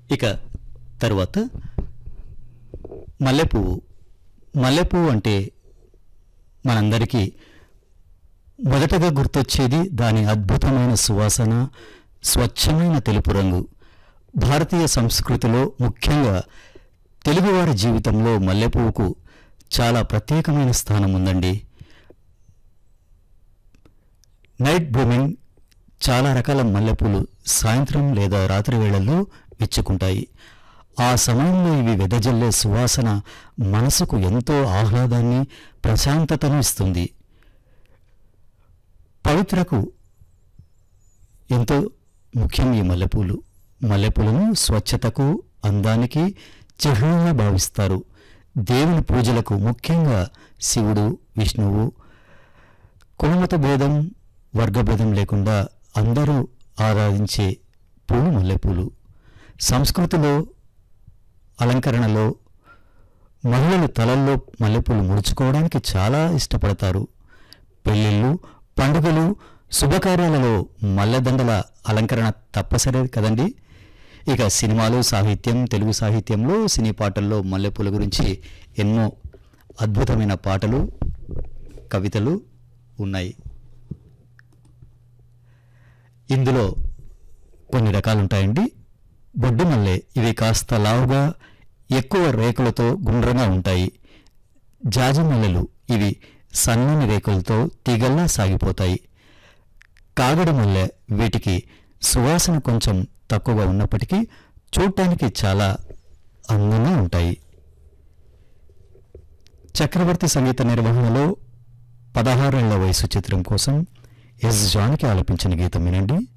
ఇక తరువాత మల్లెపువ్వు మల్లెపువ్వు అంటే మనందరికీ మొదటగా గుర్తొచ్చేది దాని అద్భుతమైన సువాసన స్వచ్ఛమైన తెలుపు రంగు భారతీయ సంస్కృతిలో ముఖ్యంగా తెలుగువారి జీవితంలో మల్లెపువ్వుకు చాలా ప్రత్యేకమైన స్థానం ఉందండి నైట్ బ్లూమింగ్ చాలా రకాల మల్లెపూలు సాయంత్రం లేదా రాత్రి వేళల్లో విచ్చుకుంటాయి ఆ సమయంలో ఇవి వెదజల్లే సువాసన మనసుకు ఎంతో ఆహ్లాదాన్ని ప్రశాంతతను ఇస్తుంది పవిత్రకు ఎంతో ముఖ్యం ఈ మల్లెపూలు మల్లెపూలను స్వచ్ఛతకు అందానికి చిహ్నంగా భావిస్తారు దేవుని పూజలకు ముఖ్యంగా శివుడు విష్ణువు కులమత భేదం వర్గభేదం లేకుండా అందరూ ఆరాధించే పూలు మల్లెపూలు సంస్కృతిలో అలంకరణలో మహిళలు తలల్లో మల్లెపూలు ముడుచుకోవడానికి చాలా ఇష్టపడతారు పెళ్ళిళ్ళు పండుగలు శుభకార్యాలలో మల్లెదండల అలంకరణ తప్పసరి కదండి ఇక సినిమాలు సాహిత్యం తెలుగు సాహిత్యంలో సినీ పాటల్లో మల్లెపూల గురించి ఎన్నో అద్భుతమైన పాటలు కవితలు ఉన్నాయి ఇందులో కొన్ని రకాలుంటాయండి బొడ్డు మల్లె ఇవి కాస్త లావుగా ఎక్కువ రేకులతో గుండ్రంగా ఉంటాయి జాజి మల్లెలు ఇవి సన్నని రేకులతో తీగల్లా సాగిపోతాయి కాగడ మల్లె వీటికి సువాసన కొంచెం తక్కువగా ఉన్నప్పటికీ చూడటానికి చాలా అందంగా ఉంటాయి చక్రవర్తి సంగీత నిర్వహణలో పదహారేళ్ల వయసు చిత్రం కోసం ఎస్ జానకి ఆలపించిన గీతం వినండి